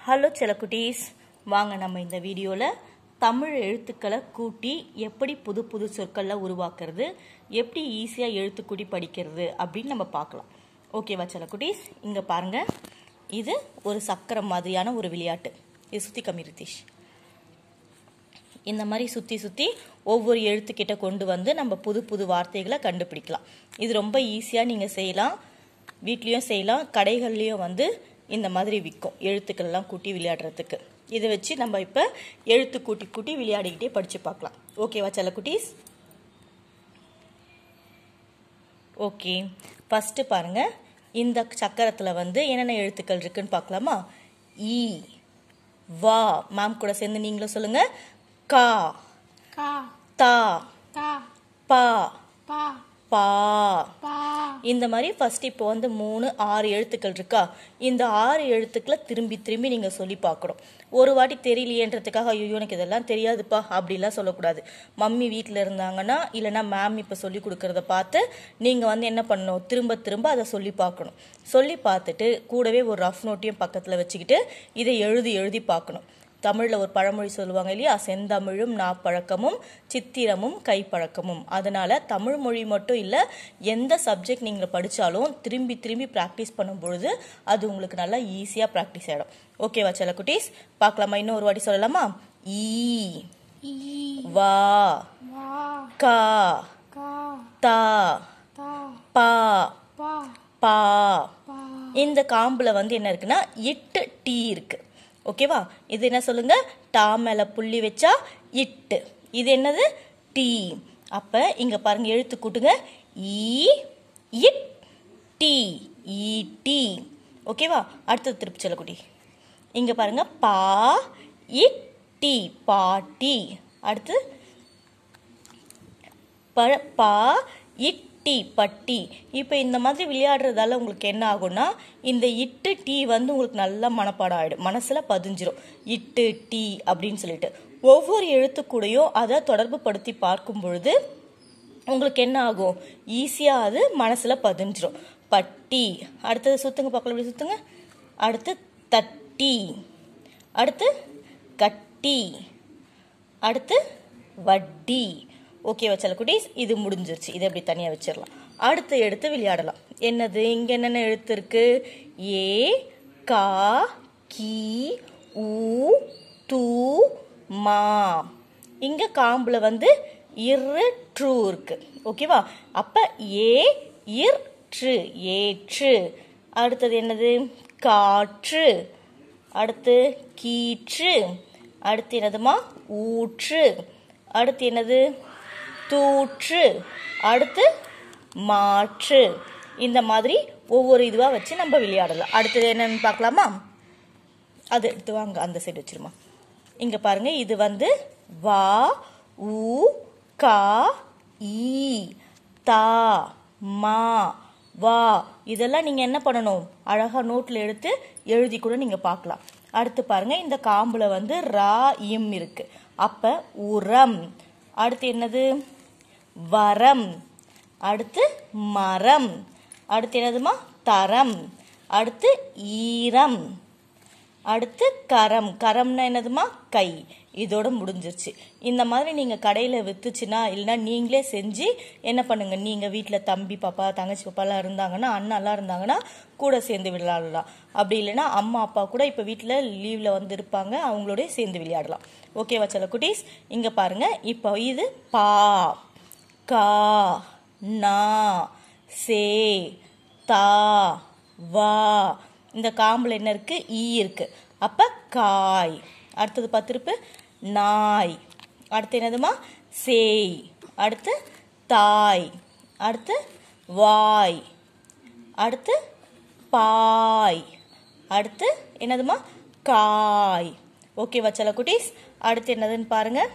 hello செல்லக்குட்டீஸ் வாங்க நம்ம இந்த வீடியோவில் தமிழ் எழுத்துக்களை கூட்டி எப்படி புது புது சொற்களை உருவாக்குறது எப்படி ஈஸியாக எழுத்துக்கூட்டி படிக்கிறது அப்படின்னு நம்ம பார்க்கலாம் ஓகேவா செல்லக்குட்டீஸ் இங்கே பாருங்க இது ஒரு சக்கரம் மாதிரியான ஒரு விளையாட்டு இது சுற்றி கம்மி ரித்தீஷ் இந்த மாதிரி சுற்றி சுற்றி ஒவ்வொரு எழுத்துக்கிட்ட கொண்டு வந்து நம்ம புது புது வார்த்தைகளை கண்டுபிடிக்கலாம் இது ரொம்ப ஈஸியாக நீங்கள் செய்யலாம் வீட்லேயும் செய்யலாம் கடைகள்லேயும் வந்து இந்த மாதிரி விற்கும் எழுத்துக்கள்லாம் கூட்டி விளையாடுறதுக்கு இதை வச்சு நம்ம இப்போ எழுத்து கூட்டி கூட்டி விளையாடிக்கிட்டே படித்து பார்க்கலாம் ஓகேவா செல்லக்குட்டீஸ் ஓகே ஃபஸ்ட்டு பாருங்கள் இந்த சக்கரத்தில் வந்து என்னென்ன எழுத்துக்கள் இருக்குன்னு பார்க்கலாமா ஈ வா மேம் கூட சேர்ந்து நீங்களும் சொல்லுங்கள் கா கா தா தா பா பா பா பா இந்த மாதிரி ஃபர்ஸ்ட் இப்போ வந்து மூணு ஆறு எழுத்துக்கள் இருக்கா இந்த ஆறு எழுத்துக்களை திரும்பி திரும்பி நீங்கள் சொல்லி பார்க்கணும் ஒரு வாட்டி தெரியலையேன்றதுக்காக ஐயோ எனக்கு இதெல்லாம் தெரியாதுப்பா அப்படிலாம் சொல்லக்கூடாது மம்மி வீட்டில் இருந்தாங்கன்னா இல்லைனா மேம் இப்போ சொல்லி கொடுக்கறத பார்த்து நீங்கள் வந்து என்ன பண்ணணும் திரும்ப திரும்ப அதை சொல்லி பார்க்கணும் சொல்லி பார்த்துட்டு கூடவே ஒரு ரஃப் நோட்டையும் பக்கத்தில் வச்சுக்கிட்டு இதை எழுதி எழுதி பார்க்கணும் தமிழில் ஒரு பழமொழி சொல்லுவாங்க இல்லையா செந்தமிழும் நாப்பழக்கமும் சித்திரமும் கைப்பழக்கமும் அதனால் தமிழ் மொழி மட்டும் இல்லை எந்த சப்ஜெக்ட் நீங்கள் படித்தாலும் திரும்பி திரும்பி ப்ராக்டிஸ் பண்ணும் பொழுது அது உங்களுக்கு நல்லா ஈஸியாக ப்ராக்டிஸ் ஆகிடும் ஓகேவா செல்லக்குட்டீஸ் பார்க்கலாமா இன்னும் ஒரு வாட்டி சொல்லலாமா ஈ ஈ வா வா கா கா தா தா பா பா பா பா இந்த காம்பில் வந்து என்ன இருக்குன்னா இட்டு டீ இருக்கு ஓகேவா இது என்ன சொல்லுங்க டா மேல புள்ளி வச்சா இட்டு இது என்னது டீ அப்ப இங்க பாருங்க எழுத்து கூட்டுங்க E it T E T ஓகேவா அடுத்தது திருப்பி செல்லக்குடி இங்க பாருங்க பா இட் டீ பாட்டி அடுத்து ப பா இட்டி பட்டி இப்போ இந்த மாதிரி விளையாடுறதால உங்களுக்கு என்ன ஆகும்னா இந்த இட்டு டீ வந்து உங்களுக்கு நல்லா மனப்பாடம் ஆகிடும் மனசில் பதிஞ்சிரும் இட்டு டீ அப்படின்னு சொல்லிட்டு ஒவ்வொரு எழுத்து கூடயும் அதை தொடர்பு படுத்தி பார்க்கும் பொழுது உங்களுக்கு என்ன ஆகும் ஈஸியாக அது மனசில் பதிஞ்சிரும் பட்டி அடுத்தது சுத்துங்க பார்க்கலாம் இப்படி சுத்துங்க அடுத்து தட்டி அடுத்து கட்டி அடுத்து வட்டி ஓகே வச்சால குட்டீஸ் இது முடிஞ்சிருச்சு இதை இப்படி தனியாக வச்சிடலாம் அடுத்து எடுத்து விளையாடலாம் என்னது இங்கே என்னென்ன எழுத்து இருக்கு ஏ கா கி ஊ தூ மா இங்கே காம்பில் வந்து இரு ட்ரூ இருக்கு ஓகேவா அப்போ ஏ இர் ட்ரு ஏற்று அடுத்தது என்னது காற்று அடுத்து கீற்று அடுத்து என்னதுமா ஊற்று அடுத்து என்னது தூற்று அடுத்து மாற்று இந்த மாதிரி ஒவ்வொரு இதுவாக வச்சு நம்ம விளையாடலாம் அடுத்தது என்னன்னு பார்க்கலாமா அது எடுத்து வாங்க அந்த சைடு வச்சிருமா இங்கே பாருங்க இது வந்து வா உ கா ஈ தா மா வா இதெல்லாம் நீங்கள் என்ன பண்ணணும் அழகாக நோட்டில் எடுத்து எழுதி கூட நீங்கள் பார்க்கலாம் அடுத்து பாருங்க இந்த காம்புல வந்து ரா இம் இருக்கு அப்ப உரம் அடுத்து என்னது வரம் அடுத்து மரம் அடுத்து என்னதுமா தரம் அடுத்து ஈரம் அடுத்து கரம் கரம்னா என்னதுமா கை இதோட முடிஞ்சிருச்சு இந்த மாதிரி நீங்கள் கடையில் விற்றுச்சுன்னா இல்லைன்னா நீங்களே செஞ்சு என்ன பண்ணுங்க நீங்கள் வீட்டில் தம்பி பாப்பா தங்கச்சி பாப்பாலாம் இருந்தாங்கன்னா அண்ணாலாம் இருந்தாங்கன்னா கூட சேர்ந்து விளையாடலாம் அப்படி இல்லைன்னா அம்மா அப்பா கூட இப்போ வீட்டில் லீவில் வந்து இருப்பாங்க அவங்களோடய சேர்ந்து விளையாடலாம் ஓகேவா சில குட்டீஸ் இங்கே பாருங்க இப்போ இது பா கா நா சே தா வா இந்த காம்பில் என்ன இருக்கு ஈ இருக்கு அப்ப காய் அடுத்தது பத்திருப்பு நாய் அடுத்து என்னதுமா சேய் அடுத்து தாய் அடுத்து வாய் அடுத்து பாய் அடுத்து என்னதுமா காய் ஓகேவா செல்ல குட்டீஸ் அடுத்து என்னதுன்னு பாருங்க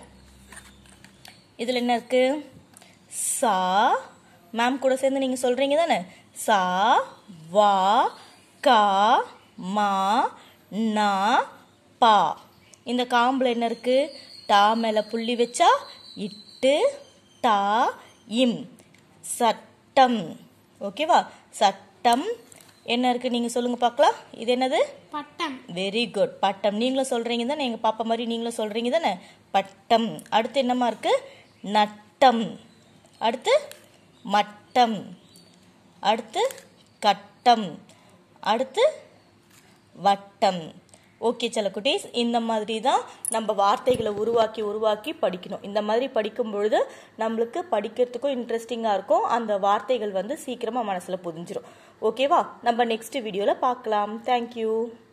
இதில் என்ன இருக்கு சா மேம் கூட சேர்ந்து நீங்கள் சொல்கிறீங்க தானே சா வா கா மா நா பா இந்த காம்பில் என்ன இருக்கு டா மேலே புள்ளி வச்சா இட்டு டா இம் சட்டம் ஓகேவா சட்டம் என்ன இருக்குது நீங்கள் சொல்லுங்கள் பார்க்கலாம் இது என்னது பட்டம் வெரி குட் பட்டம் நீங்களும் சொல்கிறீங்க தானே எங்கள் பாப்பா மாதிரி நீங்களும் சொல்கிறீங்க தானே பட்டம் அடுத்து என்னம்மா இருக்குது நட்டம் அடுத்து மட்டம் அடுத்து கட்டம் அடுத்து வட்டம் ஓகே செல்லக்குட்டீஸ் இந்த மாதிரி தான் நம்ம வார்த்தைகளை உருவாக்கி உருவாக்கி படிக்கணும் இந்த மாதிரி படிக்கும் பொழுது நம்மளுக்கு படிக்கிறதுக்கும் இன்ட்ரெஸ்டிங்காக இருக்கும் அந்த வார்த்தைகள் வந்து சீக்கிரமாக மனசில் புதிஞ்சிரும் ஓகேவா நம்ம நெக்ஸ்ட் வீடியோவில் பார்க்கலாம் தேங்க்யூ